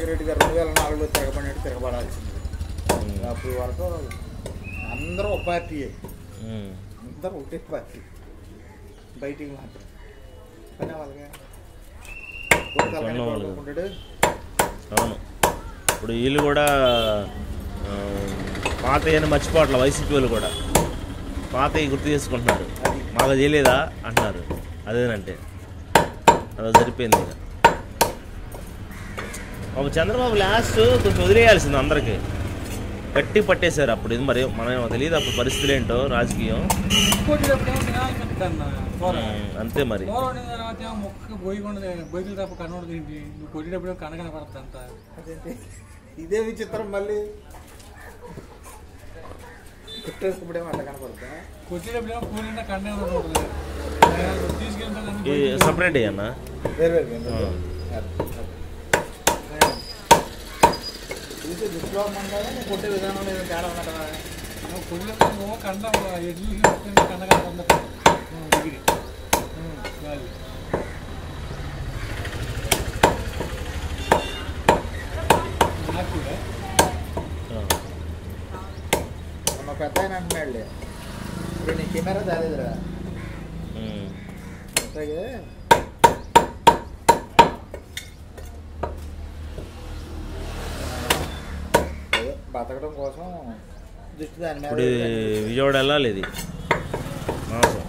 రెడ్డి గారు రెండు వేల నాలుగులో తిరగబడినట్టు తిరగబడాల్సింది అప్పుడు వరకు అందరూ ఒక పార్టీయే ఉమ్. అందరూ ఒకటే పార్టీ బయటికి మాత్రం పని వాళ్ళగా పని వాళ్ళు. ఉంటాడు అవును ఇప్పుడు వీళ్ళు కూడా ఆ, పాత అని మర్చిపోవట్ల వైసీపీ వాళ్ళు కూడా పాత గుర్తు చేసుకుంటున్నారు మాకు తెలియదా అంటున్నారు అదేనంటే అలా సరిపోయింది ఇక ఒక చంద్రబాబు లాస్ట్ కొంచెం వదిలేయాల్సింది అందరికీ గట్టి పట్టేశారు అప్పుడు ఇది మరి మనం తెలియదు అప్పుడు పరిస్థితులు ఏంటో రాజకీయం కొట్టేటప్పుడు ఏమో తినాలనిపిస్తుంది కూర ఉమ్, అంతే మరి కూర వండిన తర్వాత ఏమో మొక్క బొయ్యకుండా బొయ్యలు తప్ప కనబడదు ఏంటి నువ్వు కొట్టేటప్పుడు కన కనపడుతుంది అంత అదేంటి ఇదే విచిత్రం మళ్ళీ కుట్టేటప్పుడేమో అట్లా కనపడుతుందా కొట్టేటప్పుడు ఏమో కూర నిండా కన్నే ఉంటుంది ఈ తీసుకెళ్తాను సపరేట్ అయ్యన్నా వేరు వేరు వేరు. ఆ. అది, అది. చూసే దృష్టిలో ఉందంటారా నేను కొట్టే విధానంలో ఏదో తేడా ఉన్నట్టా కొట్టేటప్పుడు ఏమో కండ ఎడ్లు కన్న కనపడుతుంది డిగ్రీ వాళ్ళు నాకు కూడా మొన్న పెద్ద ఆయన అంటున్నాడులే ఇప్పుడు నీ కెమెరా తేలేదురా అట్లాగే ఏదో బతకడం కోసం దృష్టి దాని మీద ఇప్పుడు ఇది విజయవాడ వెళ్ళాలి ఇది మాంసం